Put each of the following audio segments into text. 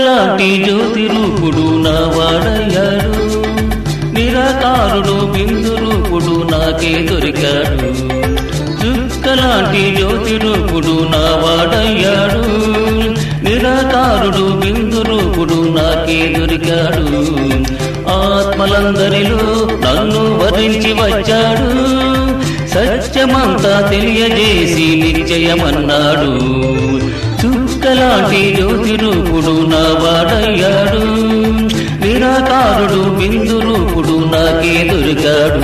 చుక్కలాంటి జ్యోతి రూపుడు నా వాడయ్యాడు నిరాకారుడు బిందు రూపుడు నాకే దొరికాడు చుక్కలాంటి జ్యోతి రూపుడు నా వాడయ్యాడు నిరాకారుడు బిందు రూపుడు నాకే దొరికాడు ఆత్మలందరిలో నన్ను వరించి వచ్చాడు సత్యమంతా తెలియజేసి నిశ్చయమన్నాడు చుక్కలాంటి జ్యోతి రూపుడు నా వాడయ్యాడు నిరాకారుడు బిందు రూపుడు నాకే దొరికాడు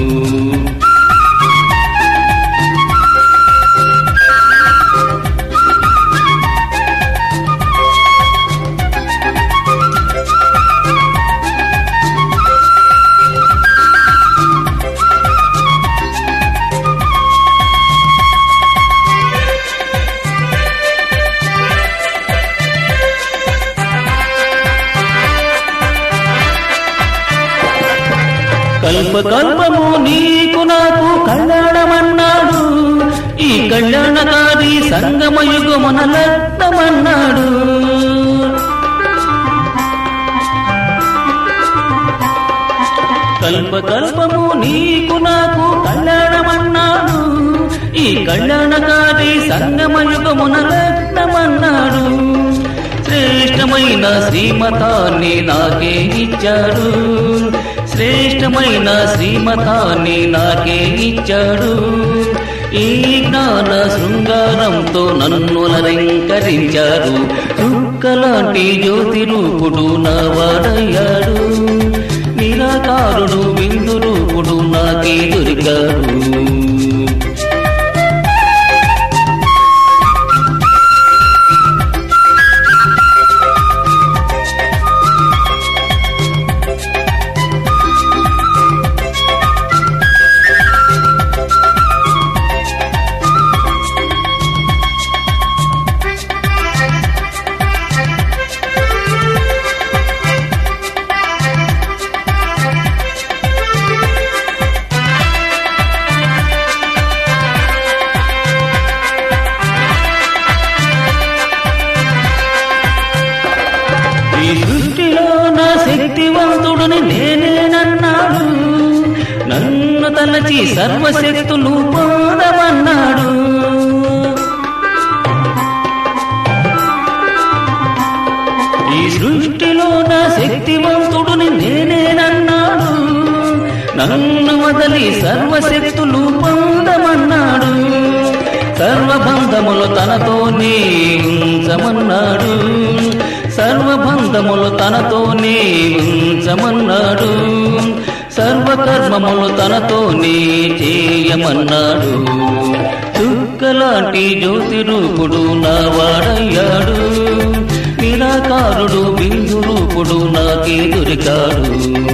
కల్ప కల్పము నీకు నాకు కళ్యాణమన్నాడు ఈ కళ్యాణకారి సంగమయుగమున లగ్నమన్నాడు కల్ప కల్పము నీకు నాకు కళ్యాణమన్నాడు ఈ కళ్యాణకారి సంగమయుగమున లగ్నమన్నాడు శ్రేష్టమైన శ్రీమతాన్ని నాకే ఇచ్చాడు శ్రేష్టమైన శ్రీమతాన్ని నాకే ఇచ్చాడు ఈ జ్ఞాన శృంగారంతో నన్ను అలంకరించాడు చుక్కలాంటి జ్యోతి రూపుడు నా వాడయ్యాడు నిరాకారుడు బిందు రూపుడు నాకే దొరికాడు ఈ సృష్టిలో నా శక్తివంతుడిని నేనేనన్నాడు నన్ను తలచి సర్వశక్తులు పొందమన్నాడు ఈ సృష్టిలో నా శక్తివంతుడిని నేనేనన్నాడు నన్ను వదలి సర్వశక్తులు పొందమన్నాడు సర్వబంధములు తనతోనే ఉంచమన్నాడు సర్వబంధములు తనతోనే ఉంచమన్నాడు సర్వకర్మములు తనతోనే చేయమన్నాడు చుక్కలాంటి జ్యోతి రూపుడు నా వాడయ్యాడు నిరాకారుడు బిందు రూపుడు నాకే దొరికాడు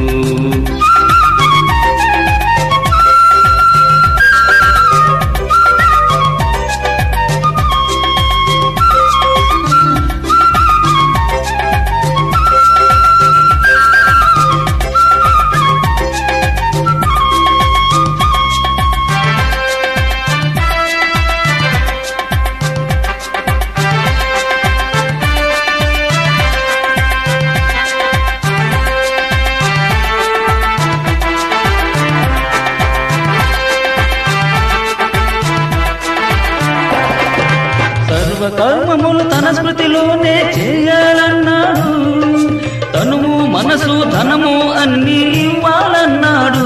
సర్వకర్మములు తన స్మృతిలోనే చేయాలన్నాడు తనువు మనసు ధనము అన్నీ ఇవ్వాలన్నాడు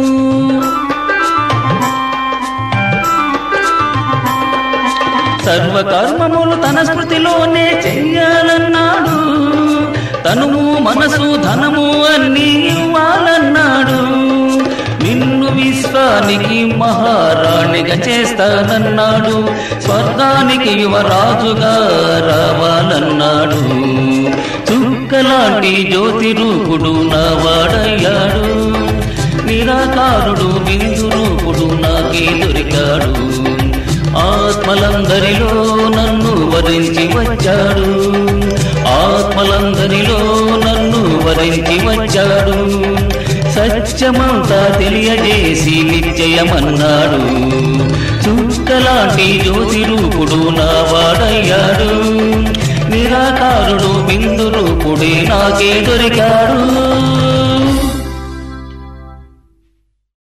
సర్వకర్మములు తన స్మృతిలోనే చెయ్యాలన్నాడు తనువు మనసు ధనము అన్నీ ఇవ్వాలన్నాడు నిన్ను విశ్వానికి మహారాణిగా చేస్తానన్నాడు స్వర్గానికి యువరాజుగా రావాలన్నాడు చుక్కలాంటి జ్యోతి రూపుడు నా వాడయ్యాడు నిరాకారుడు బిందు రూపుడు నాకే దొరికాడు ఆత్మలందరిలో నన్ను వరించి వచ్చాడు ఆత్మలందరిలో నన్ను వరించి వచ్చాడు సత్యమంతా తెలియజేసి నిశ్చయమన్నాడు చుక్కలాంటి జ్యోతి రూపుడు నా వాడయ్యాడు నిర నిరాకారుడు బిందు రూపుడే నాకే దొరికాడు